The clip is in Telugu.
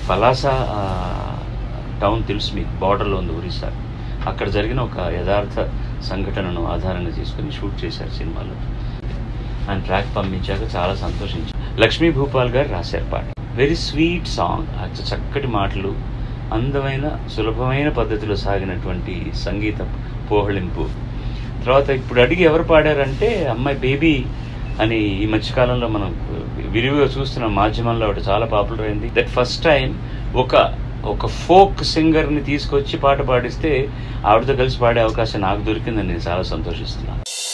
పలాస ఆ, టౌన్ తెలుసు మీకు బార్డర్లో ఉంది ఒరిస్సా అక్కడ జరిగిన ఒక యథార్థ సంఘటనను ఆధారంగా తీసుకుని షూట్ చేశారు సినిమాలో ఆయన ట్రాక్ పంపించాక చాలా సంతోషించాను లక్ష్మీ భూపాల్ గారు రాశారు పాట వెరీ స్వీట్ సాంగ్ అచ్చ చక్కటి మాటలు అందమైన సులభమైన పద్ధతిలో సాగినటువంటి సంగీత పోహళింపు తర్వాత ఇప్పుడు అడిగి ఎవరు పాడారంటే అమ్మాయి బేబీ అని ఈ మధ్యకాలంలో మనం విరివిగా చూస్తున్న మాధ్యమంలో ఒకటి చాలా పాపులర్ అయింది దట్ ఫస్ట్ టైం ఒక ఒక ఫోక్ సింగర్ని తీసుకొచ్చి పాట పాడిస్తే ఆవిడతో కలిసి పాడే అవకాశం నాకు దొరికిందని నేను చాలా సంతోషిస్తున్నాను